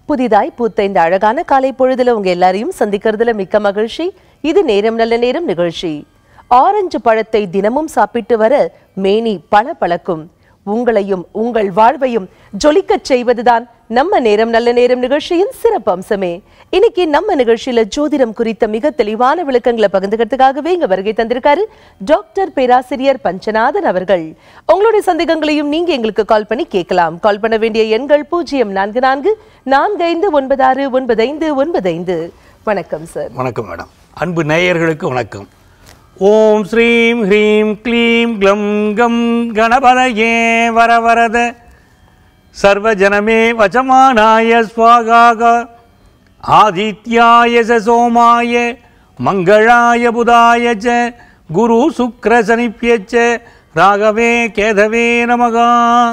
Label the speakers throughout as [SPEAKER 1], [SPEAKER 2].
[SPEAKER 1] புதிதாய் பூத்த இந்த அழகான காலை பொழுதுல உங்க எல்லாரையும் சந்திக்கிறதுல மிக்க மகிழ்ச்சி இது நேரம் நல்ல நேரம் நிகழ்ச்சி ஆரஞ்சு பழத்தை தினமும் சாப்பிட்டு வர மேனி பல பழக்கும் உங்களையும் உங்கள் வாழ்வையும் ஜொலிக்கச் செய்வதுதான் நம்ம நேரம் நல்ல நேரம் நிகழ்ச்சியின் சிறப்பு அம்சமே இன்னைக்கு நம்ம நிகழ்ச்சியில ஜோதிடம் குறித்த மிக தெளிவான விளக்கங்களை பகிர்ந்துக்கிறதுக்காகவே இங்க வருகை தந்திருக்காரு டாக்டர் பேராசிரியர் பஞ்சநாதன் அவர்கள் உங்களுடைய சந்தேகங்களையும் நீங்க எங்களுக்கு கால் பண்ணி கேட்கலாம் கால் பண்ண வேண்டிய எண்கள் பூஜ்ஜியம் நான்கு நான்கு நான்கு ஐந்து ஒன்பது ஆறு ஒன்பது ஐந்து ஒன்பது ஐந்து வணக்கம் சார்
[SPEAKER 2] வணக்கம் மேடம் அன்பு நேயர்களுக்கு வணக்கம் ஓம் ஸ்ரீம் ஹ்ரீம் க்ளீம் க்ளம் கம் கணபதயே வரவரத சர்வஜனமே வச்சமானாய ஸ்வாகாக ஆதித்யாய ச சோமாய மங்களாய புதாய ச குரு சுக்ர சனிப்பியச்ச ராகவே கேதவே நமகா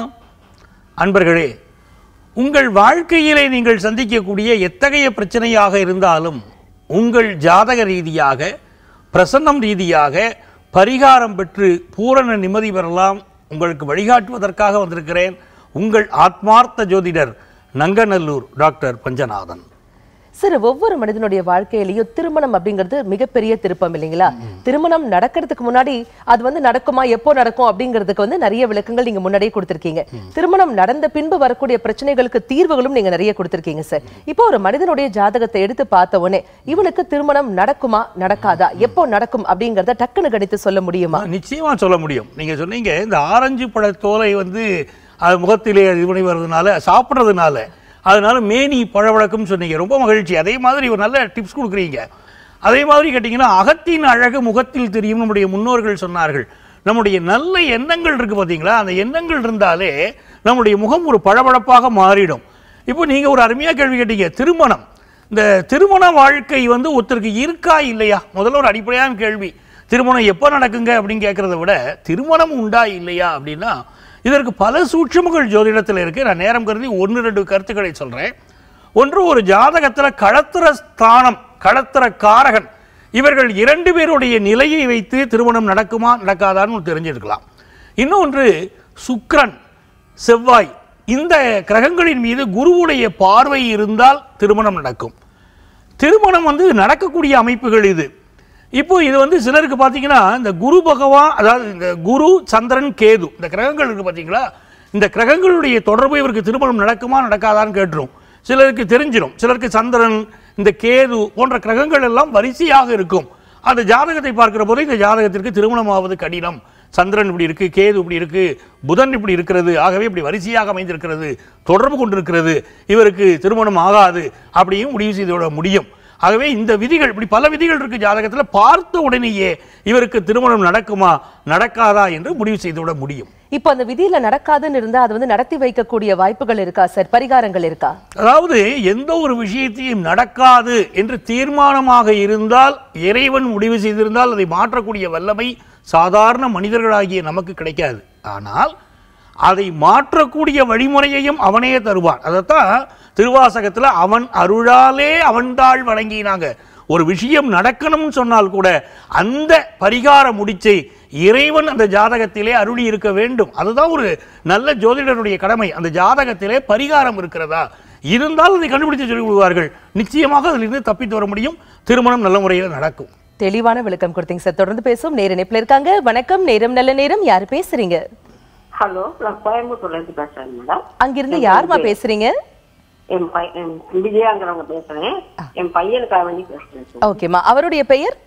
[SPEAKER 2] அன்பர்களே உங்கள் வாழ்க்கையிலே நீங்கள் சந்திக்கக்கூடிய எத்தகைய பிரச்சனையாக இருந்தாலும் உங்கள் ஜாதக ரீதியாக பிரசன்னம் ரீதியாக பரிகாரம் பெற்று பூரண நிம்மதி பெறலாம் உங்களுக்கு வழிகாட்டுவதற்காக வந்திருக்கிறேன் உங்கள் ஆத்மார்த்த ஜோதிடர் நங்கநல்லூர் டாக்டர் பஞ்சநாதன்
[SPEAKER 1] சார் ஒவ்வொரு மனிதனுடைய வாழ்க்கையிலயும் திருமணம் அப்படிங்கிறது மிகப்பெரிய திருப்பம் இல்லைங்களா திருமணம் நடக்கிறதுக்கு முன்னாடி அது வந்து நடக்குமா எப்போ நடக்கும் அப்படிங்கிறதுக்கு வந்து நிறைய விளக்கங்கள் நீங்க முன்னாடியே கொடுத்திருக்கீங்க திருமணம் நடந்த பின்பு வரக்கூடிய பிரச்சனைகளுக்கு தீர்வுகளும் நீங்க நிறைய கொடுத்திருக்கீங்க சார் இப்போ ஒரு மனிதனுடைய ஜாதகத்தை எடுத்து பார்த்த உடனே இவனுக்கு திருமணம் நடக்குமா நடக்காதா எப்போ நடக்கும் அப்படிங்கறத டக்குன்னு கணித்து சொல்ல முடியுமா
[SPEAKER 2] நிச்சயமா சொல்ல முடியும் நீங்க சொன்னீங்க இந்த ஆரஞ்சு பழ தோலை வந்து அது முகத்திலே இது பண்ணி வர்றதுனால சாப்பிட்றதுனால அதனால மேனி பழவழக்கம் சொன்னீங்க ரொம்ப மகிழ்ச்சி அதே மாதிரி ஒரு நல்ல டிப்ஸ் கொடுக்குறீங்க அதே மாதிரி கேட்டிங்கன்னா அகத்தின் அழகு முகத்தில் தெரியும் நம்முடைய முன்னோர்கள் சொன்னார்கள் நம்முடைய நல்ல எண்ணங்கள் இருக்கு பார்த்தீங்களா அந்த எண்ணங்கள் இருந்தாலே நம்முடைய முகம் ஒரு பளபளப்பாக மாறிடும் இப்போ நீங்கள் ஒரு அருமையாக கேள்வி கேட்டீங்க திருமணம் இந்த திருமண வாழ்க்கை வந்து ஒருத்தருக்கு இருக்கா இல்லையா முதல்ல ஒரு அடிப்படையான கேள்வி திருமணம் எப்போ நடக்குங்க அப்படின்னு கேட்குறத விட திருமணம் உண்டா இல்லையா அப்படின்னா இதற்கு பல சூட்சமங்கள் ஜோதிடத்தில் இருக்கு நான் நேரம் கருதி ஒன்று ரெண்டு கருத்துக்களை சொல்கிறேன் ஒன்று ஒரு ஜாதகத்தில் களத்திர ஸ்தானம் களத்திர காரகன் இவர்கள் இரண்டு பேருடைய நிலையை வைத்து திருமணம் நடக்குமா நடக்காதான்னு தெரிஞ்சிருக்கலாம் இன்னொன்று சுக்கிரன் செவ்வாய் இந்த கிரகங்களின் மீது குருவுடைய பார்வை இருந்தால் திருமணம் நடக்கும் திருமணம் வந்து நடக்கக்கூடிய அமைப்புகள் இது இப்போ இது வந்து சிலருக்கு பார்த்தீங்கன்னா இந்த குரு பகவான் அதாவது இந்த குரு சந்திரன் கேது இந்த கிரகங்கள் இருக்கு பார்த்தீங்களா இந்த கிரகங்களுடைய தொடர்பு இவருக்கு திருமணம் நடக்குமா நடக்காதான்னு கேட்டுரும் சிலருக்கு தெரிஞ்சிடும் சிலருக்கு சந்திரன் இந்த கேது போன்ற கிரகங்கள் எல்லாம் வரிசையாக இருக்கும் அந்த ஜாதகத்தை பார்க்கிற போது இந்த ஜாதகத்திற்கு திருமணம் ஆவது கடினம் சந்திரன் இப்படி இருக்கு கேது இப்படி இருக்கு புதன் இப்படி இருக்கிறது ஆகவே இப்படி வரிசையாக அமைந்திருக்கிறது தொடர்பு கொண்டிருக்கிறது இவருக்கு திருமணம் ஆகாது அப்படியும் முடிவு செய்து விட முடியும் ஆகவே இந்த விதிகள் இப்படி பல விதிகள் இருக்கு ஜாதகத்தில் பார்த்த உடனேயே இவருக்கு திருமணம் நடக்குமா நடக்காதா என்று முடிவு செய்து விட முடியும்
[SPEAKER 1] இப்போ அந்த விதியில நடக்காதுன்னு இருந்தா அது வந்து நடத்தி வைக்கக்கூடிய வாய்ப்புகள் இருக்கா சார் பரிகாரங்கள் இருக்கா
[SPEAKER 2] அதாவது எந்த ஒரு விஷயத்தையும் நடக்காது என்று தீர்மானமாக இருந்தால் இறைவன் முடிவு செய்திருந்தால் அதை மாற்றக்கூடிய வல்லமை சாதாரண மனிதர்களாகிய நமக்கு கிடைக்காது ஆனால் அதை மாற்றக்கூடிய வழிமுறையையும் அவனே தருவான் அதைத்தான் திருவாசகத்துல அவன் அருளாலே அவன்தாள் வழங்கினாங்க ஒரு விஷயம் நடக்கணும்னு சொன்னால் கூட அந்த பரிகார முடிச்சை இறைவன் அந்த ஜாதகத்திலே அருளி இருக்க வேண்டும் அதுதான் ஒரு நல்ல ஜோதிடருடைய கடமை அந்த ஜாதகத்திலே பரிகாரம் இருக்கிறதா இருந்தால் அதை கண்டுபிடித்து சொல்லி விடுவார்கள் நிச்சயமாக அதிலிருந்து தப்பித்து வர முடியும் திருமணம் நல்ல முறையில் நடக்கும்
[SPEAKER 1] தெளிவான விளக்கம் கொடுத்தீங்க சார் தொடர்ந்து பேசும் நேர இணைப்புல இருக்காங்க வணக்கம் நேரம் நல்ல நேரம் யாரு பேசுறீங்க
[SPEAKER 3] ஹலோ நான் கோயம்புத்தூர்ல இருந்து பேசுறேன் மேடம்
[SPEAKER 1] அங்கிருந்து யாருமா பேசுறீங்க
[SPEAKER 3] என் பையன் விஜயாங்கிறவங்க பேசுறேன் என் பையனுக்காக வேண்டி பேசுறேன் சார்.
[SPEAKER 1] ஓகேமா அவருடைய பெயர்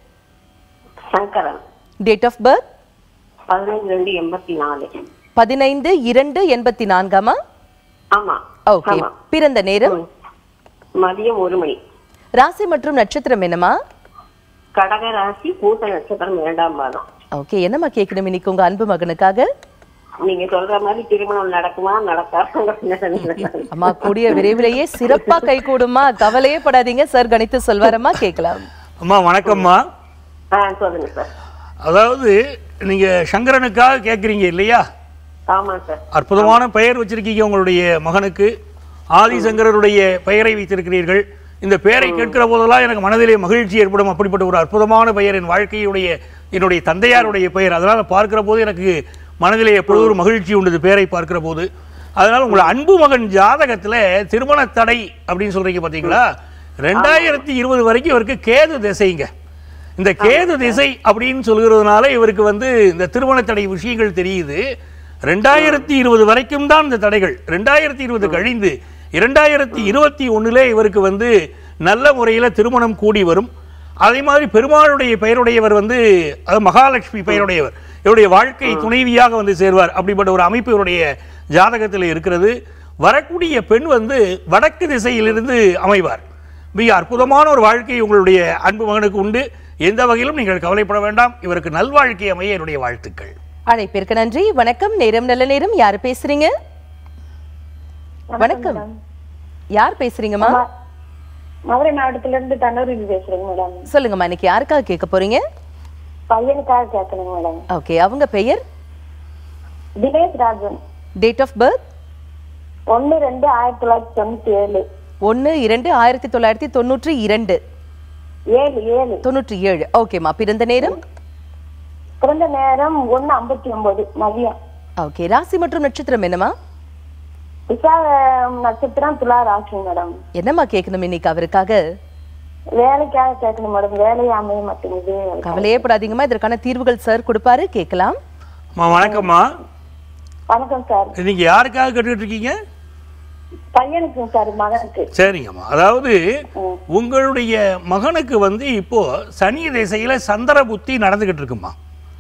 [SPEAKER 3] சங்கரன்
[SPEAKER 1] டேட் ஆஃப் பர்த்
[SPEAKER 3] பதினைஞ்சு ரெண்டு எண்பத்தி நாலு
[SPEAKER 1] பதினைந்து இரண்டு எண்பத்தி நான்காமா
[SPEAKER 3] ஆமா
[SPEAKER 1] ஓகே
[SPEAKER 3] ஆமா
[SPEAKER 1] பிறந்த நேரம்
[SPEAKER 3] ம். மதியம் ஒரு மணி
[SPEAKER 1] ராசி மற்றும் நட்சத்திரம் என்னமா
[SPEAKER 3] கடக ராசி பூச நட்சத்திரம் இரண்டாம் மாதம்
[SPEAKER 1] ஓகே என்னம்மா கேட்கணும் இன்னைக்கு உங்க அன்பு மகனுக்காக
[SPEAKER 3] நீங்க சொல்ற மாதிரி திருமணம் நடக்குமா நடக்காது
[SPEAKER 1] அம்மா கூடிய விரைவிலேயே சிறப்பா கை கூடுமா கவலையே படாதீங்க சார் கணித்து சொல்வாரம்மா கேட்கலாம்
[SPEAKER 2] அம்மா வணக்கம்மா
[SPEAKER 3] ஆ சொல்லுங்க சார்
[SPEAKER 2] அதாவது நீங்க சங்கரனுக்காக கேட்குறீங்க இல்லையா
[SPEAKER 3] ஆமா சார்
[SPEAKER 2] அற்புதமான பெயர் வச்சிருக்கீங்க உங்களுடைய மகனுக்கு ஆதிசங்கரருடைய பெயரை வைத்திருக்கிறீர்கள் இந்த பெயரை கேட்கிற போதெல்லாம் எனக்கு மனதிலே மகிழ்ச்சி ஏற்படும் அப்படிப்பட்ட ஒரு அற்புதமான பெயர் என் வாழ்க்கையுடைய என்னுடைய தந்தையாருடைய பெயர் அதனால் பார்க்கிற போது எனக்கு மனதிலே எப்பொழுதும் ஒரு மகிழ்ச்சி உண்டு இந்த பெயரை பார்க்கிற போது அதனால உங்களை அன்பு மகன் ஜாதகத்துல திருமண தடை அப்படின்னு சொல்றீங்க பாத்தீங்களா ரெண்டாயிரத்தி இருபது வரைக்கும் இவருக்கு கேது திசைங்க இந்த கேது திசை அப்படின்னு சொல்கிறதுனால இவருக்கு வந்து இந்த திருமண தடை விஷயங்கள் தெரியுது ரெண்டாயிரத்தி இருபது வரைக்கும் தான் இந்த தடைகள் ரெண்டாயிரத்தி இருபது கழிந்து இரண்டாயிரத்தி இருபத்தி ஒண்ணுல இவருக்கு வந்து நல்ல முறையில திருமணம் கூடி வரும் அதே மாதிரி பெருமாளுடைய பெயருடையவர் வந்து அது மகாலட்சுமி பெயருடையவர் இவருடைய வாழ்க்கை துணைவியாக வந்து சேர்வார் அப்படிப்பட்ட ஒரு அமைப்பு இவருடைய ஜாதகத்தில் இருக்கிறது வரக்கூடிய பெண் வந்து வடக்கு திசையிலிருந்து அமைவார் மிக அற்புதமான ஒரு வாழ்க்கை உங்களுடைய அன்பு மகனுக்கு உண்டு எந்த வகையிலும் நீங்கள் கவலைப்பட வேண்டாம் இவருக்கு நல்வாழ்க்கை அமைய என்னுடைய வாழ்த்துக்கள்
[SPEAKER 1] அழைப்பிற்கு நன்றி வணக்கம் நேரம் நல்ல நேரம் யார் பேசுறீங்க வணக்கம் யார் பேசுறீங்கம்மா
[SPEAKER 4] ம- மதுரை மாவட்டத்துல இருந்து தன்னூரில் பேசுறேங்க மேடம்
[SPEAKER 1] சொல்லுங்கம்மா இன்னைக்கு யாருக்காக கேட்க போறீங்க
[SPEAKER 4] பையனுக்காக கேட்கணுங்க மேடம்
[SPEAKER 1] ஓகே அவங்க பெயர்
[SPEAKER 4] Dinesh Rajan
[SPEAKER 1] date of birth
[SPEAKER 4] ஒண்ணு ரெண்டு ஆயிரத்தி தொள்ளாயிரத்தி தொண்ணூத்தி ஏழு
[SPEAKER 1] ஒன்று இரண்டு ஆயிரத்தி தொள்ளாயிரத்தி தொண்ணூற்றி இரண்டு
[SPEAKER 4] ஏழு ஏழு
[SPEAKER 1] தொண்ணூற்றி ஏழு ஓகேம்மா பிறந்த நேரம்
[SPEAKER 4] பிறந்த நேரம் ஒண்ணு ஐம்பத்தி ஒன்பது மதியம்
[SPEAKER 1] ஓகே ராசி மற்றும் நட்சத்திரம் என்னம்மா
[SPEAKER 4] விசாக நட்சத்திரம் துலா ராசி மேடம்
[SPEAKER 1] என்னம்மா கேட்கணும் இன்னைக்கு அவருக்காக
[SPEAKER 4] வேலைக்காக கேட்கணும் மேடம் வேலையை அமைய மாட்டேங்குது
[SPEAKER 1] கவலையே படாதீங்கம்மா இதற்கான தீர்வுகள் சார் கொடுப்பாரு கேட்கலாம்
[SPEAKER 2] அம்மா வணக்கம்மா
[SPEAKER 4] வணக்கம் சார்
[SPEAKER 2] நீங்க யாருக்காக கேட்டுக்கிட்டு இருக்கீங்க
[SPEAKER 4] பையனுக்கு சார் மகனுக்கு
[SPEAKER 2] சரிங்கம்மா அதாவது உங்களுடைய மகனுக்கு வந்து இப்போ சனி திசையில சந்திர புத்தி நடந்துகிட்டு இருக்குமா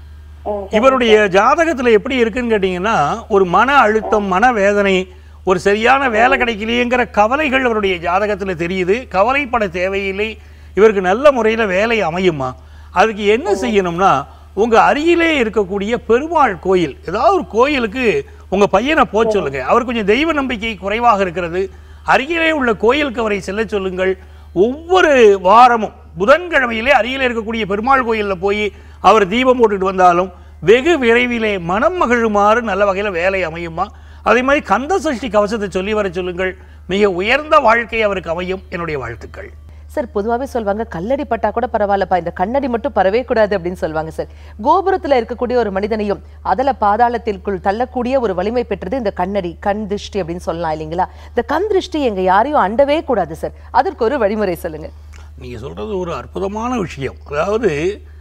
[SPEAKER 4] ம்,
[SPEAKER 2] இவருடைய ஜாதகத்துல எப்படி இருக்குன்னு கேட்டீங்கன்னா ஒரு மன அழுத்தம் மன வேதனை ஒரு சரியான வேலை கிடைக்கலையேங்கிற கவலைகள் அவருடைய ஜாதகத்துல தெரியுது கவலைப்பட தேவையில்லை இவருக்கு நல்ல முறையில வேலை அமையுமா அதுக்கு என்ன செய்யணும்னா உங்க அருகிலே இருக்கக்கூடிய பெருமாள் கோயில் ஏதாவது ஒரு கோயிலுக்கு உங்க பையனை போக சொல்லுங்க அவர் கொஞ்சம் தெய்வ நம்பிக்கை குறைவாக இருக்கிறது அருகிலே உள்ள கோயிலுக்கு அவரை செல்ல சொல்லுங்கள் ஒவ்வொரு வாரமும் புதன்கிழமையிலே அருகிலே இருக்கக்கூடிய பெருமாள் கோயிலில் போய் அவர் தீபம் போட்டுட்டு வந்தாலும் வெகு விரைவிலே மனம் மகிழுமாறு நல்ல வகையில் வேலை அமையுமா அதே மாதிரி கந்த சஷ்டி கவசத்தை சொல்லி வர சொல்லுங்கள் மிக உயர்ந்த வாழ்க்கை அவருக்கு அமையும் என்னுடைய வாழ்த்துக்கள்
[SPEAKER 1] சார் பொதுவாகவே சொல்லுவாங்க கல்லடி பட்டா கூட பரவாயில்லப்பா இந்த கண்ணடி மட்டும் பரவே கூடாது அப்படின்னு சொல்லுவாங்க சார் கோபுரத்துல இருக்கக்கூடிய ஒரு மனிதனையும் அதல பாதாளத்திற்குள் தள்ளக்கூடிய ஒரு வலிமை பெற்றது இந்த கண்ணடி கண் திருஷ்டி அப்படின்னு சொல்லலாம் இல்லைங்களா இந்த கண் திருஷ்டி எங்க யாரையும் அண்டவே கூடாது சார் அதற்கு ஒரு வழிமுறை சொல்லுங்க
[SPEAKER 2] நீங்கள் சொல்கிறது ஒரு அற்புதமான விஷயம் அதாவது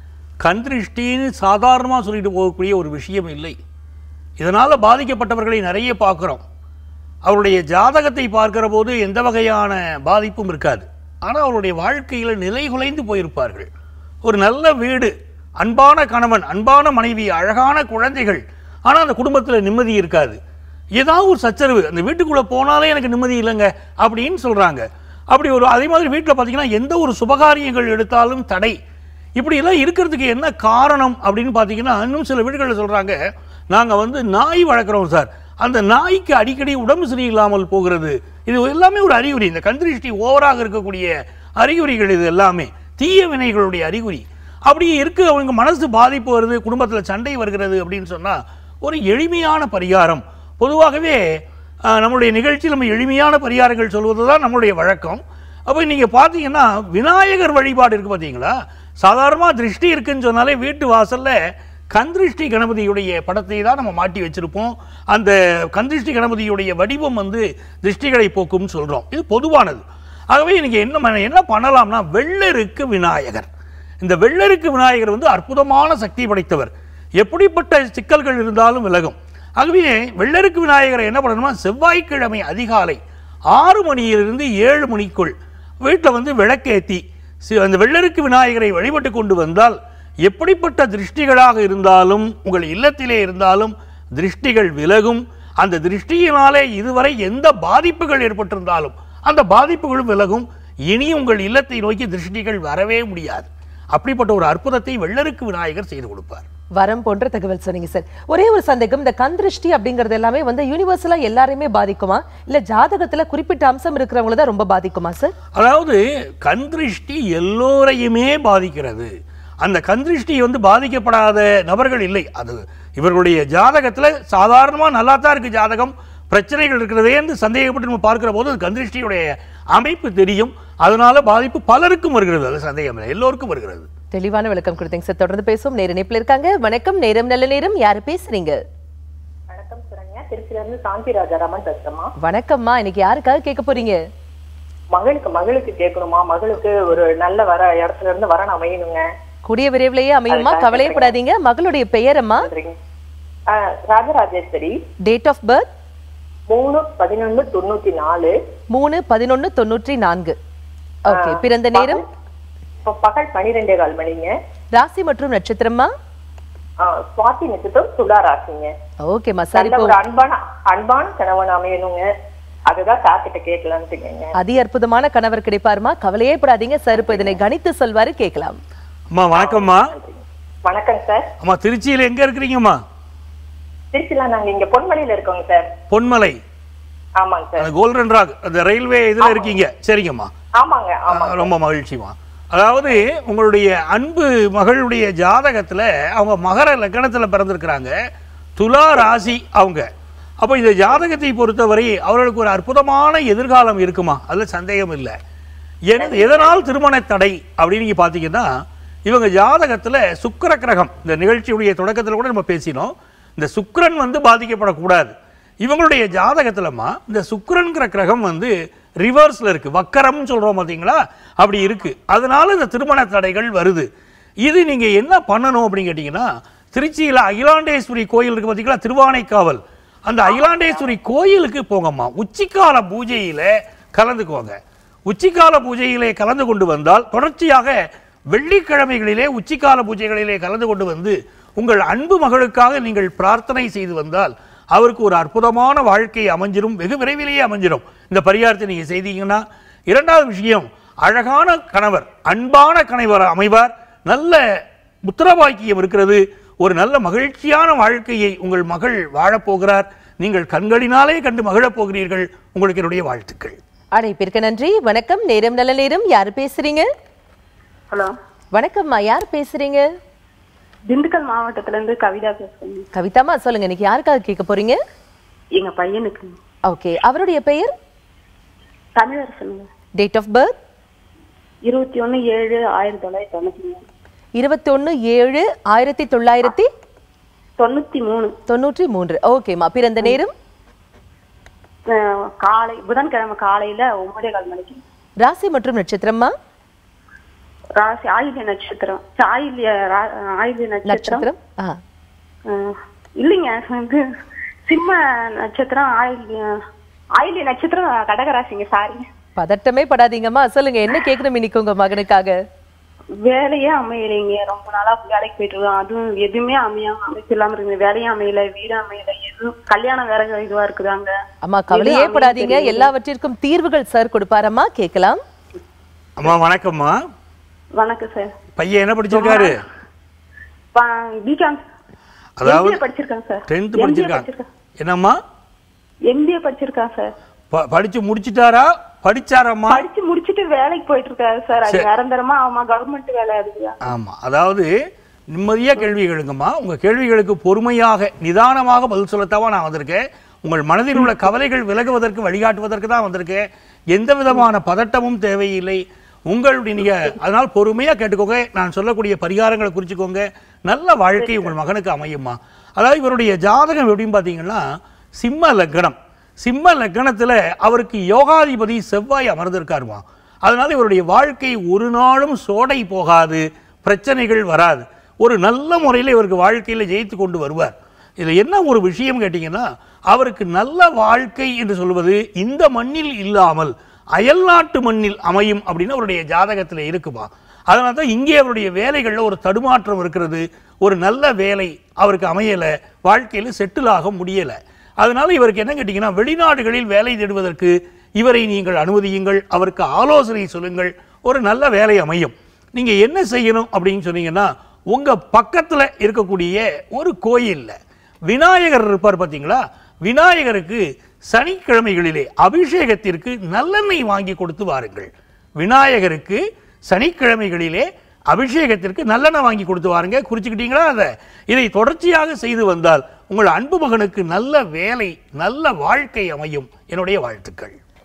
[SPEAKER 2] கண் திருஷ்டின்னு சாதாரணமாக சொல்லிட்டு போகக்கூடிய ஒரு விஷயம் இல்லை இதனால் பாதிக்கப்பட்டவர்களை நிறைய பார்க்குறோம் அவருடைய ஜாதகத்தை பார்க்கிற போது எந்த வகையான பாதிப்பும் இருக்காது ஆனால் அவருடைய வாழ்க்கையில் நிலைகுலைந்து போயிருப்பார்கள் ஒரு நல்ல வீடு அன்பான கணவன் அன்பான மனைவி அழகான குழந்தைகள் ஆனால் அந்த குடும்பத்தில் நிம்மதி இருக்காது ஏதாவது ஒரு சச்சரவு அந்த வீட்டுக்குள்ளே போனாலே எனக்கு நிம்மதி இல்லைங்க அப்படின்னு சொல்கிறாங்க அப்படி ஒரு அதே மாதிரி வீட்டில் பார்த்தீங்கன்னா எந்த ஒரு சுபகாரியங்கள் எடுத்தாலும் தடை இப்படி எல்லாம் இருக்கிறதுக்கு என்ன காரணம் அப்படின்னு பார்த்தீங்கன்னா இன்னும் சில வீடுகளில் சொல்கிறாங்க நாங்கள் வந்து நாய் வளர்க்குறோம் சார் அந்த நாய்க்கு அடிக்கடி உடம்பு சரியில்லாமல் போகிறது இது எல்லாமே ஒரு அறிகுறி இந்த கந்திருஷ்டி ஓவராக இருக்கக்கூடிய அறிகுறிகள் இது எல்லாமே தீய வினைகளுடைய அறிகுறி அப்படி இருக்கு அவங்க மனசு பாதிப்பு வருது குடும்பத்தில் சண்டை வருகிறது அப்படின்னு சொன்னால் ஒரு எளிமையான பரிகாரம் பொதுவாகவே ஆஹ், நம்மளுடைய நிகழ்ச்சியில் நம்ம எளிமையான பரிகாரங்கள் சொல்வது தான் நம்மளுடைய வழக்கம் அப்போ நீங்கள் பார்த்தீங்கன்னா விநாயகர் வழிபாடு இருக்குது பார்த்தீங்களா சாதாரணமாக திருஷ்டி இருக்குன்னு சொன்னாலே வீட்டு வாசல்ல கந்திருஷ்டி கணபதியுடைய படத்தை தான் நம்ம மாட்டி வச்சிருப்போம் அந்த கந்திருஷ்டி கணபதியுடைய வடிவம் வந்து திருஷ்டிகளை போக்கும்னு சொல்கிறோம் இது பொதுவானது ஆகவே இன்னைக்கு என்ன பண்ண- என்ன பண்ணலாம்னா வெள்ளருக்கு விநாயகர் இந்த வெள்ளருக்கு விநாயகர் வந்து அற்புதமான சக்தி படைத்தவர் எப்படிப்பட்ட சிக்கல்கள் இருந்தாலும் விலகும் ஆகவே வெள்ளருக்கு விநாயகரை என்ன பண்ணணுமா செவ்வாய்க்கிழமை அதிகாலை ஆறு மணியிலிருந்து ஏழு மணிக்குள் வீட்டில் வந்து விளக்கேத்தி சி- அந்த வெள்ளருக்கு விநாயகரை வழிபட்டு கொண்டு வந்தால் எப்படிப்பட்ட திருஷ்டிகளாக இருந்தாலும் உங்கள் இல்லத்திலே இருந்தாலும் திருஷ்டிகள் விலகும் அந்த திருஷ்டியினாலே இதுவரை எந்த பாதிப்புகள் ஏற்பட்டிருந்தாலும் அந்த பாதிப்புகளும் விலகும் இனி உங்கள் இல்லத்தை நோக்கி திருஷ்டிகள் வரவே முடியாது அப்படிப்பட்ட ஒரு அற்புதத்தை வெள்ளருக்கு விநாயகர் செய்து கொடுப்பார்
[SPEAKER 1] வரம் போன்ற தகவல் சொன்னீங்க சார் ஒரே ஒரு சந்தேகம் இந்த கண் திருஷ்டி அப்படிங்கறது எல்லாமே வந்து யூனிவர்சலா எல்லாரையுமே பாதிக்குமா இல்ல ஜாதகத்துல குறிப்பிட்ட அம்சம் இருக்கிறவங்கள தான் ரொம்ப பாதிக்குமா சார்
[SPEAKER 2] அதாவது கண் திருஷ்டி எல்லோரையுமே பாதிக்கிறது அந்த கண் திருஷ்டி வந்து பாதிக்கப்படாத நபர்கள் இல்லை அது இவர்களுடைய ஜாதகத்துல சாதாரணமா நல்லா தான் இருக்கு ஜாதகம் பிரச்சனைகள் இருக்கிறதேன்னு சந்தேகப்பட்டு நம்ம பார்க்கிற போது அது கண் திருஷ்டியுடைய அமைப்பு தெரியும் அதனால பாதிப்பு பலருக்கும் வருகிறது அது சந்தேகம் இல்லை எல்லோருக்கும் வருகிறது
[SPEAKER 1] தெளிவான விளக்கம் கொடுத்தீங்க சார் தொடர்ந்து பேசுவோம் நேர இணைப்புல இருக்காங்க வணக்கம் நேரம் நல்ல நேரம் யாரு பேசுறீங்க
[SPEAKER 4] வணக்கம் சுரண்யா திருச்சில இருந்து சாந்தி ராஜாராமன் பேசுறேம்மா
[SPEAKER 1] வணக்கம்மா இன்னைக்கு யாருக்காக கேட்க போறீங்க
[SPEAKER 4] மகளுக்கு மகளுக்கு கேட்கணுமா மகளுக்கு ஒரு நல்ல வர இடத்துல இருந்து வரணும் அமையணுங்க
[SPEAKER 1] கூடிய விரைவிலேயே அமையுமா
[SPEAKER 4] அதுக்காக
[SPEAKER 1] கவலையப்படாதீங்க மகளுடைய பெயரம்மா
[SPEAKER 4] சொல்றீங்க. ஆ, ராஜராஜேஸ்வரி
[SPEAKER 1] டேட் ஆஃப் பர்த்
[SPEAKER 4] மூணு பதினொன்னு தொண்ணூத்தி நாலு
[SPEAKER 1] மூணு பதினொன்னு தொண்ணூற்றி நான்கு ஓகே பிறந்த நேரம்
[SPEAKER 4] இப்ப பகல் பனிரெண்டே கால் மணிங்க
[SPEAKER 1] ராசி மற்றும் நட்சத்திரமா
[SPEAKER 4] ஆ, சுவாதி நட்சத்திரம் துலா ராசிங்க
[SPEAKER 1] ஓகேம்மா சரி
[SPEAKER 4] நல்ல
[SPEAKER 1] இப்போ
[SPEAKER 4] ஒரு அன்பான அன்பான கணவன் அமையணுங்க அதுதான் சாக்கிட்ட கேட்கலான்ட்டுங்க
[SPEAKER 1] அதி அற்புதமான கணவர் கிடைப்பாருமா கவலையே படாதீங்க சார் இப்போ இதனை கணித்து சொல்வாரு கேட்கலாம்
[SPEAKER 2] அம்மா வணக்கம்மா
[SPEAKER 4] வணக்கம் சார்
[SPEAKER 2] அம்மா திருச்சியில் எங்க இருக்கிறீங்கம்மா
[SPEAKER 4] திருச்சில நாங்க இங்க பொன்மலையில இருக்கோங்க சார்
[SPEAKER 2] பொன்மலை
[SPEAKER 4] ஆமாங்க சார்
[SPEAKER 2] அந்த கோல்டன் ராக் அந்த ரயில்வே இதுல இருக்கீங்க சரிங்கம்மா
[SPEAKER 4] ஆமாங்க ஆமா
[SPEAKER 2] ரொம்ப மகிழ்ச்சிமா அதாவது உங்களுடைய அன்பு மகளுடைய ஜாதகத்துல அவங்க மகர லக்கணத்துல பிறந்திருக்கிறாங்க துலா ராசி அவங்க அப்போ இந்த ஜாதகத்தை பொறுத்தவரை அவர்களுக்கு ஒரு அற்புதமான எதிர்காலம் இருக்குமா அதுல சந்தேகம் இல்லை என எதனால் திருமண தடை அப்படின்னு நீங்க பார்த்தீங்கன்னா இவங்க ஜாதகத்துல சுக்கிர கிரகம் இந்த நிகழ்ச்சியுடைய தொடக்கத்துல கூட நம்ம பேசினோம் இந்த சுக்கிரன் வந்து பாதிக்கப்படக்கூடாது இவங்களுடைய ஜாதகத்துலமா இந்த சுக்கிரன்கிற கிரகம் வந்து ரிவர்ஸ்ல இருக்கு வக்கரம்னு சொல்றோம் பாத்தீங்களா அப்படி இருக்கு அதனால இந்த திருமண தடைகள் வருது இது நீங்க என்ன பண்ணணும் அப்படின்னு கேட்டீங்கன்னா திருச்சியில அகிலாண்டேஸ்வரி கோயில் இருக்கு பாத்தீங்களா திருவானைக்காவல் அந்த அகிலாண்டேஸ்வரி கோயிலுக்கு போங்கம்மா உச்சிக்கால பூஜையில கலந்துக்குவாங்க உச்சிக்கால பூஜையிலே கலந்து கொண்டு வந்தால் தொடர்ச்சியாக வெள்ளிக்கிழமைகளிலே உச்சிக்கால பூஜைகளிலே கலந்து கொண்டு வந்து உங்கள் அன்பு மகளுக்காக நீங்கள் பிரார்த்தனை செய்து வந்தால் அவருக்கு ஒரு அற்புதமான வாழ்க்கை அமைஞ்சிரும் வெகு விரைவிலேயே அமைஞ்சிரும் இந்த பரிகாரத்தை நீங்க செய்தீங்கன்னா இரண்டாவது விஷயம் அழகான கணவர் அன்பான கணவர் அமைவார் நல்ல புத்திரபாக்கியம் இருக்கிறது ஒரு நல்ல மகிழ்ச்சியான வாழ்க்கையை உங்கள் மகள் வாழப்போகிறார் நீங்கள் கண்களினாலே கண்டு மகிழப் போகிறீர்கள் உங்களுக்கு என்னுடைய வாழ்த்துக்கள்
[SPEAKER 1] அழைப்பிற்கு நன்றி வணக்கம் நேரம் நல்ல நேரம் யார் பேசுறீங்க
[SPEAKER 5] ஹலோ
[SPEAKER 1] வணக்கம்மா யார் பேசுறீங்க
[SPEAKER 5] திண்டுக்கல் மாவட்டத்துல இருந்து கவிதா பேசுறேங்க
[SPEAKER 1] கவிதாமா சொல்லுங்க இன்னைக்கு யாருக்காக கேட்க போறீங்க
[SPEAKER 5] எங்க பையனுக்கு
[SPEAKER 1] ஓகே அவருடைய பெயர்
[SPEAKER 5] தமிழரசனுங்க
[SPEAKER 1] டேட் ஆஃப் பர்த்
[SPEAKER 5] இருபத்தி ஒண்ணு ஏழு ஆயிரத்தி தொள்ளாயிரத்தி தொண்ணூத்தி மூணு
[SPEAKER 1] இருபத்தி ஒன்று ஏழு ஆயிரத்தி தொள்ளாயிரத்தி
[SPEAKER 5] தொண்ணூத்தி மூணு
[SPEAKER 1] தொண்ணூற்றி மூன்று ஓகேம்மா பிறந்த நேரம்
[SPEAKER 5] அஹ், காலை புதன்கிழமை காலையில ஒன்பதே கால் மணிக்கு
[SPEAKER 1] ராசி மற்றும் நட்சத்திரமா
[SPEAKER 5] ராசி ஆயில்ய நட்சத்திரம் ஆயில்ய ரா- ஆயில்ய நட்சத்திரம்
[SPEAKER 1] நட்சத்திரம் ஆ
[SPEAKER 5] அஹ், இல்லைங்க வந்து சிம்ம நட்சத்திரம் ஆயில்ய ஆயில்ய நட்சத்திரம் கடகராசிங்க சாரி
[SPEAKER 1] பதட்டமே படாதீங்கம்மா சொல்லுங்க என்ன கேட்கணும் இன்னைக்கு உங்க மகனுக்காக
[SPEAKER 5] வேலையே அமையலைங்க ரொம்ப நாளா வேலைக்கு போயிட்டு இருக்கோம் அதுவும் எதுவுமே அமையாம அமைப்பு இல்லாம இருக்குது வேலையும் அமையல வீடு அமையல எதுவும் கல்யாணம் வேற இதுவா இருக்குதாங்க
[SPEAKER 1] அம்மா கவலையே படாதீங்க எல்லாவற்றிற்கும் தீர்வுகள் சார் கொடுப்பாரம்மா கேட்கலாம்
[SPEAKER 2] அம்மா வணக்கம்மா
[SPEAKER 5] வணக்கம் சார்
[SPEAKER 2] பையன் என்ன படிச்சிருக்காரு
[SPEAKER 5] பிகாம்
[SPEAKER 2] அதாவது
[SPEAKER 5] எம்பிஏ படிச்சிருக்காங்க சார்
[SPEAKER 2] டென்த் படிச்சிருக்காங்க என்னம்மா
[SPEAKER 5] எம்பிஏ படிச்சிருக்காங்க சார்
[SPEAKER 2] ப- படிச்சு முடிச்சிட்டாரா படிச்சாரம்மா
[SPEAKER 5] படிச்சு முடிச்சிட்டு வேலைக்கு போயிட்டு இருக்காரு சார் அது நிரந்தரமா ஆமா கவர்மெண்ட் வேலை அதுக்கு
[SPEAKER 2] ஆமா அதாவது நிம்மதியா கேள்வி கேளுங்கம்மா உங்க கேள்விகளுக்கு பொறுமையாக நிதானமாக பதில் சொல்லத்தாவா நான் வந்திருக்கேன் உங்கள் மனதில் உள்ள கவலைகள் விலகுவதற்கு வழிகாட்டுவதற்கு தான் வந்திருக்கேன் எந்த விதமான பதட்டமும் தேவையில்லை உங்களுடைய நீங்க அதனால் பொறுமையா கேட்டுக்கோங்க நான் சொல்லக்கூடிய பரிகாரங்களை குறிச்சுக்கோங்க நல்ல வாழ்க்கை உங்கள் மகனுக்கு அமையுமா அதாவது இவருடைய ஜாதகம் எப்படின்னு பார்த்தீங்கன்னா சிம்ம லக்னம் சிம்ம லக்னத்துல அவருக்கு யோகாதிபதி செவ்வாய் அமர்ந்திருக்காருமா அதனால இவருடைய வாழ்க்கை ஒரு நாளும் சோடை போகாது பிரச்சனைகள் வராது ஒரு நல்ல முறையில் இவருக்கு வாழ்க்கையில் ஜெயித்து கொண்டு வருவார் இதில் என்ன ஒரு விஷயம் கேட்டிங்கன்னா அவருக்கு நல்ல வாழ்க்கை என்று சொல்வது இந்த மண்ணில் இல்லாமல் அயல்நாட்டு மண்ணில் அமையும் அப்படின்னு அவருடைய ஜாதகத்தில் இருக்குமா அதனால தான் இங்கே அவருடைய வேலைகளில் ஒரு தடுமாற்றம் இருக்கிறது ஒரு நல்ல வேலை அவருக்கு அமையலை வாழ்க்கையில் செட்டில் ஆக முடியலை அதனால இவருக்கு என்ன கேட்டிங்கன்னா வெளிநாடுகளில் வேலை தேடுவதற்கு இவரை நீங்கள் அனுமதியுங்கள் அவருக்கு ஆலோசனை சொல்லுங்கள் ஒரு நல்ல வேலை அமையும் நீங்க என்ன செய்யணும் அப்படின்னு சொன்னீங்கன்னா உங்க பக்கத்துல இருக்கக்கூடிய ஒரு கோயில்ல விநாயகர் இருப்பார் பார்த்தீங்களா விநாயகருக்கு சனிக்கிழமைகளிலே அபிஷேகத்திற்கு நல்லெண்ணெய் வாங்கி கொடுத்து வாருங்கள் விநாயகருக்கு சனிக்கிழமைகளிலே அபிஷேகத்திற்கு நல்லெண்ணெய் வாங்கி கொடுத்து வாருங்க குறிச்சுக்கிட்டீங்களா அதை இதை தொடர்ச்சியாக செய்து வந்தால் உங்கள் அன்பு மகனுக்கு நல்ல வேலை நல்ல வாழ்க்கை அமையும் என்னுடைய வாழ்த்துக்கள்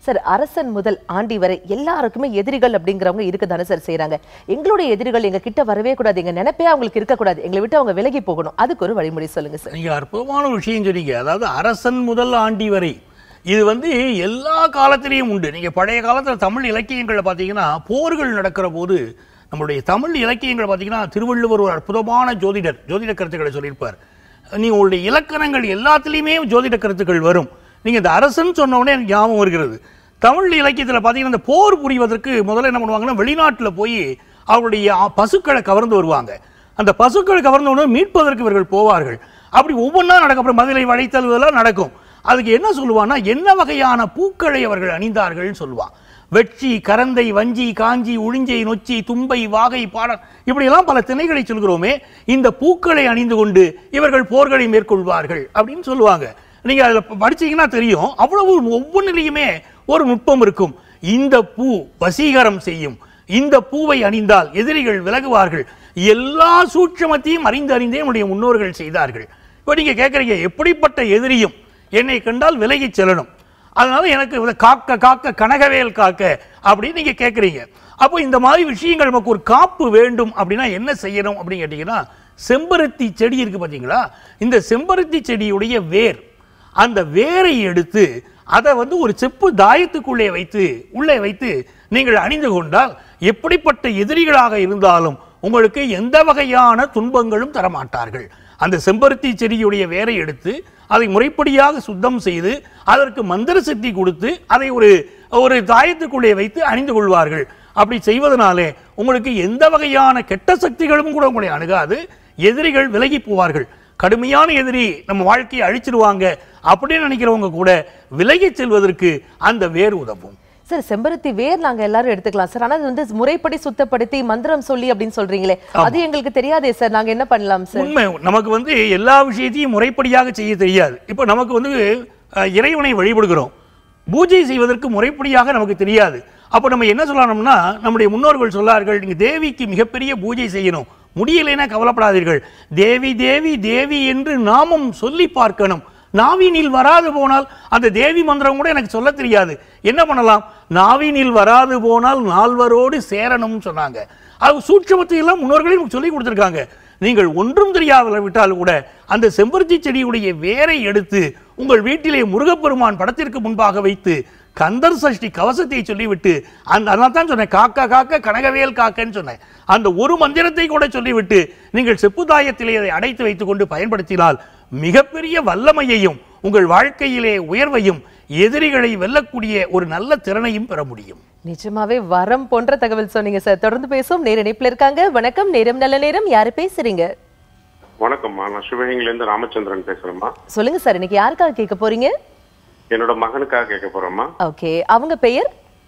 [SPEAKER 1] சார் அரசன் முதல் ஆண்டி வரை எல்லாருக்குமே எதிரிகள் அப்படிங்கிறவங்க இருக்க தானே சார் செய்றாங்க எங்களுடைய எதிரிகள் எங்க கிட்ட வரவே கூடாது எங்க நினைப்பே அவங்களுக்கு இருக்கக்கூடாது எங்களை விட்டு அவங்க விலகி போகணும் அதுக்கு ஒரு வழிமுறை சொல்லுங்க சார்
[SPEAKER 2] நீங்க அற்புதமான ஒரு விஷயம் சொன்னீங்க அதாவது அரசன் முதல் ஆண்டி வரை இது வந்து எல்லா காலத்திலையும் உண்டு நீங்க பழைய காலத்துல தமிழ் இலக்கியங்கள்ல பார்த்தீங்கன்னா போர்கள் நடக்கிற போது நம்மளுடைய தமிழ் இலக்கியங்கள் பார்த்தீங்கன்னா திருவள்ளுவர் ஒரு அற்புதமான ஜோதிடர் ஜோதிட கருத்துக்களை சொல்லியிருப்பார் நீ உங்களுடைய இலக்கணங்கள் எல்லாத்துலேயுமே ஜோதிட கருத்துக்கள் வரும் நீங்க இந்த அரசன் சொன்ன உடனே எனக்கு ஞாபகம் வருகிறது தமிழ் இலக்கியத்தில் பார்த்தீங்கன்னா இந்த போர் புரிவதற்கு முதல்ல என்ன பண்ணுவாங்கன்னா வெளிநாட்டில் போய் அவருடைய ஆ, பசுக்களை கவர்ந்து வருவாங்க அந்த பசுக்களை கவர்ந்த உடனே மீட்பதற்கு இவர்கள் போவார்கள் அப்படி ஒவ்வொன்றா நடக்கும் அப்புறம் மதிலை வளைத்தல் இதெல்லாம் நடக்கும் அதுக்கு என்ன சொல்லுவான்னா என்ன வகையான பூக்களை அவர்கள் அணிந்தார்கள்னு சொல்லுவான் வெட்சி கரந்தை வஞ்சி காஞ்சி உழிஞ்சை நொச்சி தும்பை வாகை பாடம் இப்படியெல்லாம் பல திணைகளை சொல்கிறோமே இந்த பூக்களை அணிந்து கொண்டு இவர்கள் போர்களை மேற்கொள்வார்கள் அப்படின்னு சொல்லுவாங்க நீங்க அதில் படிச்சீங்கன்னா தெரியும் அவ்வளவு ஒவ்வொன்றிலையுமே ஒரு நுட்பம் இருக்கும் இந்த பூ வசீகரம் செய்யும் இந்த பூவை அணிந்தால் எதிரிகள் விலகுவார்கள் எல்லா சூட்சமத்தையும் அறிந்து அறிந்தே நம்முடைய முன்னோர்கள் செய்தார்கள் இப்போ நீங்க கேட்குறீங்க எப்படிப்பட்ட எதிரியும் என்னை கண்டால் விலகிச் செல்லணும் அதனால எனக்கு இதை காக்க காக்க கனகவேல் காக்க அப்படின்னு நீங்க கேட்குறீங்க அப்போ இந்த மாதிரி விஷயங்கள் நமக்கு ஒரு காப்பு வேண்டும் அப்படின்னா என்ன செய்யணும் அப்படின்னு கேட்டிங்கன்னா செம்பருத்தி செடி இருக்கு பார்த்தீங்களா இந்த செம்பருத்தி செடியுடைய வேர் அந்த வேரை எடுத்து அதை வந்து ஒரு செப்பு தாயத்துக்குள்ளே வைத்து உள்ளே வைத்து நீங்கள் அணிந்து கொண்டால் எப்படிப்பட்ட எதிரிகளாக இருந்தாலும் உங்களுக்கு எந்த வகையான துன்பங்களும் தரமாட்டார்கள் அந்த செம்பருத்தி செடியுடைய வேரை எடுத்து அதை முறைப்படியாக சுத்தம் செய்து அதற்கு மந்திர சக்தி கொடுத்து அதை ஒரு ஒரு தாயத்துக்குள்ளே வைத்து அணிந்து கொள்வார்கள் அப்படி செய்வதனாலே உங்களுக்கு எந்த வகையான கெட்ட சக்திகளும் கூட உங்களை அணுகாது எதிரிகள் விலகி போவார்கள் கடுமையான எதிரி நம்ம வாழ்க்கையை அழிச்சிருவாங்க அப்படின்னு நினைக்கிறவங்க கூட விலகிச் செல்வதற்கு அந்த வேர் உதவும்
[SPEAKER 1] சார் செம்பருத்தி வேர் நாங்க எல்லாரும் எடுத்துக்கலாம் சார் ஆனா அது வந்து முறைப்படி சுத்தப்படுத்தி மந்திரம் சொல்லி அப்படின்னு சொல்றீங்களே அது எங்களுக்கு தெரியாதே சார் நாங்க என்ன பண்ணலாம் சார்
[SPEAKER 2] உண்மை நமக்கு வந்து எல்லா விஷயத்தையும் முறைப்படியாக செய்ய தெரியாது இப்போ நமக்கு வந்து அஹ், இறைவனை வழிபடுகிறோம் பூஜை செய்வதற்கு முறைப்படியாக நமக்கு தெரியாது அப்போ நம்ம என்ன சொல்லணும்னா நம்முடைய முன்னோர்கள் சொல்லார்கள் நீங்க தேவிக்கு மிகப்பெரிய பூஜை செய்யணும் முடியலைன்னா கவலைப்படாதீர்கள் தேவி தேவி தேவி என்று நாமம் சொல்லி பார்க்கணும் நாவினில் வராது போனால் அந்த தேவி மந்திரம் கூட எனக்கு சொல்ல தெரியாது என்ன பண்ணலாம் நாவினில் வராது போனால் நால்வரோடு சேரணும்னு சொன்னாங்க அது சூட்சமத்தை எல்லாம் முன்னோர்களே நமக்கு சொல்லி கொடுத்துருக்காங்க நீங்கள் ஒன்றும் தெரியாத விட்டால் கூட அந்த செம்பருத்தி செடியுடைய வேரை எடுத்து உங்கள் வீட்டிலே முருகப்பெருமான் படத்திற்கு முன்பாக வைத்து கந்தர் சஷ்டி கவசத்தை சொல்லிவிட்டு அந்த அதனால தான் சொன்னேன் காக்கா காக்க கனகவேல் காக்கன்னு சொன்னேன் அந்த ஒரு மந்திரத்தை கூட சொல்லிவிட்டு நீங்கள் செப்புதாயத்திலே அதை அடைத்து வைத்துக் கொண்டு பயன்படுத்தினால் மிகப்பெரிய வல்லமையையும் உங்கள் வாழ்க்கையிலே உயர்வையும் எதிரிகளை வெல்லக்கூடிய ஒரு நல்ல திறனையும் பெற முடியும்
[SPEAKER 1] நிஜமாவே வரம் போன்ற தகவல் சொன்னீங்க சார் தொடர்ந்து பேசும் நேர இணைப்புல இருக்காங்க வணக்கம் நேரம் நல்ல நேரம் யாரு பேசுறீங்க
[SPEAKER 6] வணக்கம்மா நான் சிவகங்கையில இருந்து ராமச்சந்திரன் பேசுறேம்மா
[SPEAKER 1] சொல்லுங்க சார் இன்னைக்கு யாருக்காக கேட்க போறீங்க
[SPEAKER 6] என்னோட மகனுக்காக கேட்க போறேம்மா
[SPEAKER 1] ஓகே அவங்க பெயர்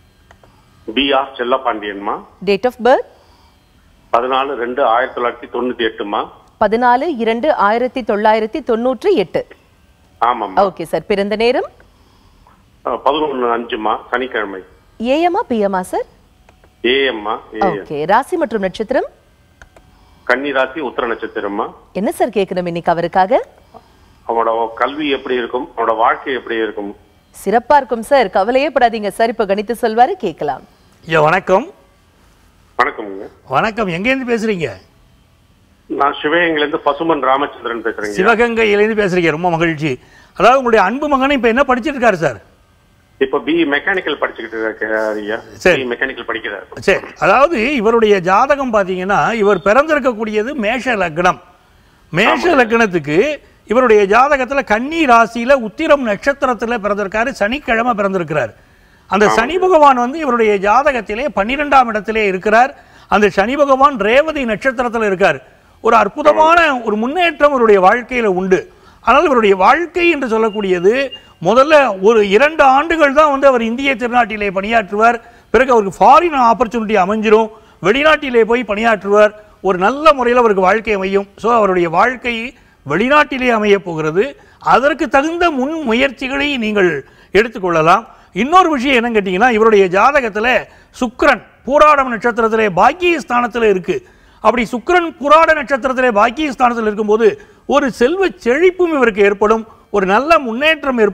[SPEAKER 6] பி ஆர் செல்லப்பாண்டியன்மா
[SPEAKER 1] டேட் ஆஃப் பர்த்
[SPEAKER 6] பதினாலு ரெண்டு ஆயிரத்தி தொள்ளாயிரத்தி தொண்ணூத்தி எட்டுமா
[SPEAKER 1] பதினாலு இரண்டு ஆயிரத்தி தொள்ளாயிரத்தி தொண்ணூற்றி எட்டு
[SPEAKER 6] ஆமாம்மா
[SPEAKER 1] ஓகே சார் பிறந்த நேரம்
[SPEAKER 6] பதினொன்னு அஞ்சுமா சனிக்கிழமை
[SPEAKER 1] ஏஎம்மா பிஎம்மா சார்
[SPEAKER 6] ஏஎம்மா ஏஎம்
[SPEAKER 1] ஓகே ராசி மற்றும் நட்சத்திரம்
[SPEAKER 6] கன்னிராசி உத்தர நட்சத்திரம்மா
[SPEAKER 1] என்ன சார் கேட்கணும் இன்னைக்கு அவருக்காக
[SPEAKER 6] அவனோட கல்வி எப்படி இருக்கும் அவனோட வாழ்க்கை எப்படி இருக்கும்
[SPEAKER 1] சிறப்பா இருக்கும் சார் கவலையே படாதீங்க சார் இப்ப கணித்து சொல்வாரு கேட்கலாம்
[SPEAKER 2] ஐயா வணக்கம்
[SPEAKER 6] வணக்கம்ங்க
[SPEAKER 2] வணக்கம் எங்கேருந்து பேசுறீங்க
[SPEAKER 6] நான் சிவகங்கையில இருந்து பசுமன் ராமச்சந்திரன் பேசுறேங்க
[SPEAKER 2] சிவகங்கையிலேருந்து பேசுறீங்க ரொம்ப மகிழ்ச்சி அதாவது உங்களுடைய அன்பு மகன் இப்ப என்ன படிச்சிட்டு இருக்காரு சார்
[SPEAKER 6] இப்ப பி மெக்கானிக்கல் படிச்சுக்கிட்டு இருக்காரு ஐயா
[SPEAKER 2] சரி.
[SPEAKER 6] பி மெக்கானிக்கல் படிக்கிறாரு
[SPEAKER 2] சரி அதாவது இவருடைய ஜாதகம் பார்த்தீங்கன்னா இவர் பிறந்திருக்கக்கூடியது மேஷ லக்னம் மேஷ லக்னத்துக்கு இவருடைய ஜாதகத்துல கன்னி ராசியில உத்திரம் நட்சத்திரத்துல பிறந்திருக்காரு சனிக்கிழமை பிறந்திருக்கிறார் அந்த சனி பகவான் வந்து இவருடைய ஜாதகத்திலே பன்னிரெண்டாம் இடத்திலே இருக்கிறார் அந்த சனி பகவான் ரேவதி நட்சத்திரத்துல இருக்கார் ஒரு அற்புதமான ஒரு முன்னேற்றம் இவருடைய வாழ்க்கையில உண்டு ஆனால் இவருடைய வாழ்க்கை என்று சொல்லக்கூடியது முதல்ல ஒரு இரண்டு ஆண்டுகள் தான் வந்து அவர் இந்திய திருநாட்டிலே பணியாற்றுவார் பிறகு அவருக்கு ஃபாரின் ஆப்பர்ச்சுனிட்டி அமைஞ்சிரும் வெளிநாட்டிலே போய் பணியாற்றுவார் ஒரு நல்ல முறையில் அவருக்கு வாழ்க்கை அமையும் ஸோ அவருடைய வாழ்க்கை வெளிநாட்டிலே அமையப் போகிறது அதற்கு தகுந்த முன் முயற்சிகளை நீங்கள் எடுத்துக்கொள்ளலாம் இன்னொரு விஷயம் என்னன்னு கேட்டிங்கன்னா இவருடைய ஜாதகத்தில் சுக்கிரன் பூராடம் நட்சத்திரத்திலே பாக்கிய ஸ்தானத்தில் இருக்கு அப்படி சுக்கிரன் புராட நட்சத்திரத்திலே பாக்கிய ஸ்தானத்தில் இருக்கும்போது ஒரு செல்வ செழிப்பும் இவருக்கு ஏற்படும் ஒரு நல்ல முன்னேற்றம் ஏற்படும்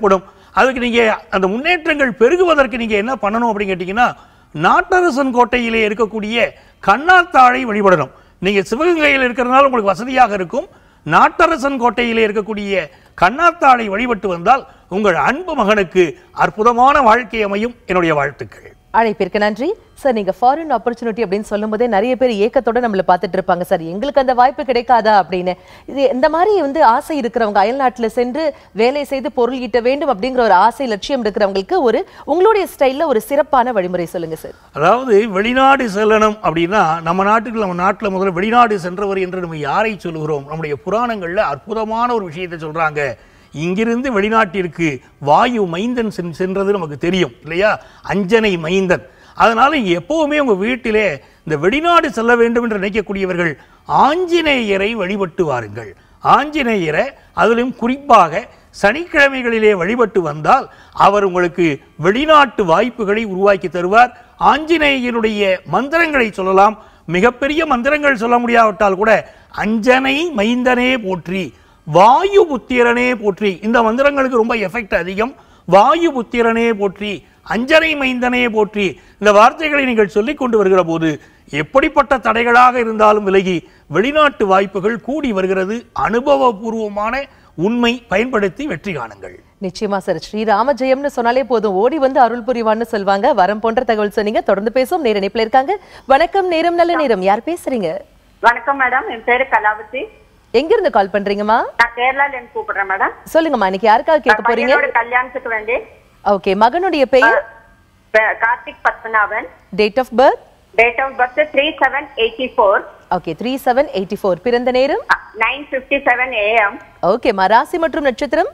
[SPEAKER 2] அதுக்கு நீங்க அந்த முன்னேற்றங்கள் பெருகுவதற்கு நீங்க என்ன பண்ணணும் அப்படின்னு கேட்டீங்கன்னா நாட்டரசன் கோட்டையிலே இருக்கக்கூடிய கண்ணாத்தாழை வழிபடணும் நீங்க சிவகங்கையில் இருக்கிறதுனால உங்களுக்கு வசதியாக இருக்கும் நாட்டரசன் கோட்டையிலே இருக்கக்கூடிய கண்ணாத்தாளை வழிபட்டு வந்தால் உங்கள் அன்பு மகனுக்கு அற்புதமான வாழ்க்கை அமையும் என்னுடைய வாழ்த்துக்கள்
[SPEAKER 1] அழைப்பிற்கு நன்றி சார் நீங்க ஃபாரின் ஆப்பர்ச்சுனிட்டி அப்படின்னு சொல்லும்போதே நிறைய பேர் ஏக்கத்தோட நம்மள பார்த்துட்டு இருப்பாங்க சார் எங்களுக்கு அந்த வாய்ப்பு கிடைக்காதா அப்படின்னு இது இந்த மாதிரி வந்து ஆசை இருக்கிறவங்க அயல்நாட்டுல சென்று வேலை செய்து பொருள் ஈட்ட வேண்டும் அப்படிங்கிற ஒரு ஆசை லட்சியம் இருக்கிறவங்களுக்கு ஒரு உங்களுடைய ஸ்டைல்ல ஒரு சிறப்பான வழிமுறை சொல்லுங்க சார்
[SPEAKER 2] அதாவது வெளிநாடு செல்லணும் அப்படின்னா நம்ம நாட்டுக்கு நம்ம நாட்டில் முதல்ல வெளிநாடு சென்றவர் என்று நம்ம யாரை சொல்லுகிறோம் நம்முடைய புராணங்கள்ல அற்புதமான ஒரு விஷயத்தை சொல்றாங்க இங்கிருந்து வெளிநாட்டிற்கு வாயு மைந்தன் சென்- சென்றது நமக்கு தெரியும் இல்லையா அஞ்சனை மைந்தன் அதனால எப்பவுமே உங்க வீட்டிலே இந்த வெளிநாடு செல்ல வேண்டும் என்று நினைக்கக்கூடியவர்கள் ஆஞ்சநேயரை வழிபட்டு வாருங்கள் ஆஞ்சநேயரை அதிலும் குறிப்பாக சனிக்கிழமைகளிலே வழிபட்டு வந்தால் அவர் உங்களுக்கு வெளிநாட்டு வாய்ப்புகளை உருவாக்கி தருவார் ஆஞ்சநேயருடைய மந்திரங்களை சொல்லலாம் மிகப்பெரிய மந்திரங்கள் சொல்ல முடியாவிட்டால் கூட அஞ்சனை மைந்தனே போற்றி வாயு புத்திரனே போற்றி இந்த மந்திரங்களுக்கு ரொம்ப எஃபெக்ட் அதிகம் வாயு புத்திரனே போற்றி அஞ்சனை மைந்தனே போற்றி இந்த வார்த்தைகளை நீங்கள் சொல்லிக் கொண்டு வருகிற போது எப்படிப்பட்ட தடைகளாக இருந்தாலும் விலகி வெளிநாட்டு வாய்ப்புகள் கூடி வருகிறது அனுபவபூர்வமான உண்மை பயன்படுத்தி வெற்றி காணுங்கள்
[SPEAKER 1] நிச்சயமா சார் ஸ்ரீராம ஜெயம்னு சொன்னாலே போதும் ஓடி வந்து அருள் புரிவான்னு சொல்வாங்க வரம் போன்ற தகவல் சொன்னீங்க தொடர்ந்து பேசுவோம் நேர இணைப்புல இருக்காங்க வணக்கம் நேரம் நல்ல நேரம் யார் பேசுறீங்க
[SPEAKER 7] வணக்கம் மேடம் என் பேரு கலாவதி
[SPEAKER 1] எங்க இருந்து கால் பண்றீங்கம்மா
[SPEAKER 7] நான் கேரளால இருந்து கூப்பிடுறேன் மேடம்
[SPEAKER 1] சொல்லுங்கம்மா இன்னைக்கு யாருக்காக கேட்க போறீங்க
[SPEAKER 7] பையனோட கல்யாணத்துக்கு வேண்டி
[SPEAKER 1] ஓகே மகனுடைய பெயர்
[SPEAKER 7] ப- Karthik Padmanabhan
[SPEAKER 1] date of birth
[SPEAKER 7] date of birth three seven eighty four
[SPEAKER 1] okay three seven eighty four பிறந்த நேரம்
[SPEAKER 7] நைன் பிப்டி செவன் ஏஎம்
[SPEAKER 1] ஓகேம்மா ராசி மற்றும் நட்சத்திரம்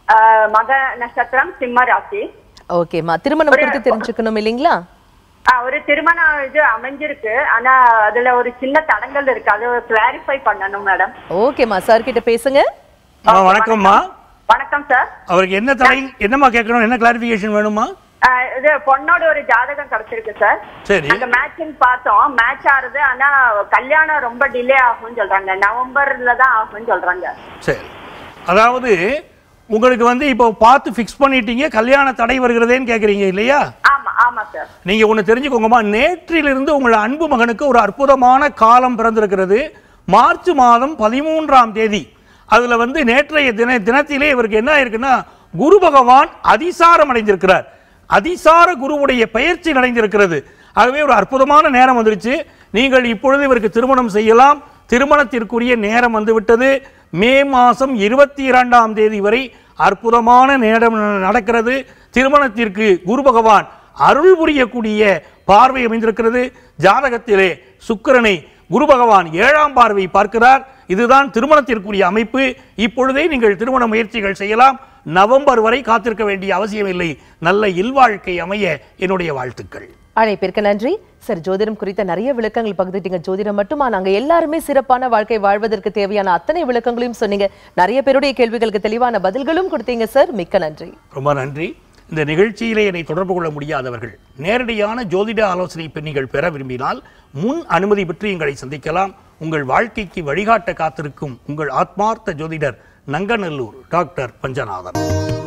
[SPEAKER 7] மக நட்சத்திரம் சிம்ம ராசி
[SPEAKER 1] ஓகேம்மா திருமணம் குறித்து தெரிஞ்சுக்கணும் இல்லைங்களா
[SPEAKER 7] ஆ, ஒரு திருமணம் இது அமைஞ்சிருக்கு ஆனா அதுல ஒரு சின்ன தடங்கள் இருக்கு அதை கிளாரிஃபை பண்ணணும் மேடம்
[SPEAKER 1] ஓகேம்மா சார் கிட்ட பேசுங்க
[SPEAKER 2] ஆ, வணக்கம்மா
[SPEAKER 7] வணக்கம் சார்
[SPEAKER 2] அவருக்கு என்ன தடை என்னம்மா கேட்கணும் என்ன கிளாரிஃபிகேஷன் வேணுமா
[SPEAKER 7] ஆ, இது பொண்ணோட ஒரு ஜாதகம் கிடைச்சிருக்கு சார்
[SPEAKER 2] சரி
[SPEAKER 7] அந்த மேட்சிங் பார்த்தோம் மேட்ச் ஆறுது ஆனா கல்யாணம் ரொம்ப டிலே ஆகும்னு சொல்றாங்க நவம்பர்ல தான் ஆகும்னு சொல்றாங்க
[SPEAKER 2] சரி அதாவது உங்களுக்கு வந்து இப்போ பார்த்து ஃபிக்ஸ் பண்ணிட்டீங்க கல்யாண தடை வருகிறதேன்னு கேட்குறீங்க இல்லையா
[SPEAKER 7] ஆமா ஆமா சார்
[SPEAKER 2] நீங்க ஒன்று தெரிஞ்சுக்கோங்கம்மா நேற்றிலிருந்து உங்கள் அன்பு மகனுக்கு ஒரு அற்புதமான காலம் பிறந்திருக்கிறது மார்ச் மாதம் பதிமூன்றாம் தேதி அதுல வந்து நேற்றைய தின தினத்திலே இவருக்கு என்ன இருக்குன்னா குரு பகவான் அதிசாரம் அடைந்திருக்கிறார் அதிசார குருவுடைய பயிற்சி அடைந்திருக்கிறது ஆகவே ஒரு அற்புதமான நேரம் வந்துருச்சு நீங்கள் இப்பொழுது இவருக்கு திருமணம் செய்யலாம் திருமணத்திற்குரிய நேரம் வந்துவிட்டது மே மாதம் இருபத்தி இரண்டாம் தேதி வரை அற்புதமான நேரம் நடக்கிறது திருமணத்திற்கு குரு பகவான் அருள் புரியக்கூடிய பார்வை அமைந்திருக்கிறது ஜாதகத்திலே சுக்கிரனை குரு பகவான் ஏழாம் பார்வை பார்க்கிறார் இதுதான் திருமணத்திற்குரிய அமைப்பு இப்பொழுதே நீங்கள் திருமண முயற்சிகள் செய்யலாம் நவம்பர் வரை காத்திருக்க வேண்டிய அவசியமில்லை நல்ல இல்வாழ்க்கை அமைய என்னுடைய வாழ்த்துக்கள்
[SPEAKER 1] அழைப்பிற்கு நன்றி சார் ஜோதிடம் குறித்த நிறைய விளக்கங்கள் பகிர்ந்துட்டீங்க ஜோதிடம் மட்டுமா நாங்க எல்லாருமே சிறப்பான வாழ்க்கை வாழ்வதற்கு தேவையான அத்தனை விளக்கங்களையும் சொன்னீங்க நிறைய பேருடைய கேள்விகளுக்கு தெளிவான பதில்களும் கொடுத்தீங்க சார் மிக்க நன்றி
[SPEAKER 2] ரொம்ப நன்றி இந்த நிகழ்ச்சியிலே என்னை தொடர்பு கொள்ள முடியாதவர்கள் நேரடியான ஜோதிட ஆலோசனை பெண் நீங்கள் பெற விரும்பினால் முன் அனுமதி பெற்று எங்களை சந்திக்கலாம் உங்கள் வாழ்க்கைக்கு வழிகாட்ட காத்திருக்கும் உங்கள் ஆத்மார்த்த ஜோதிடர் நங்கநல்லூர் டாக்டர் பஞ்சநாதன்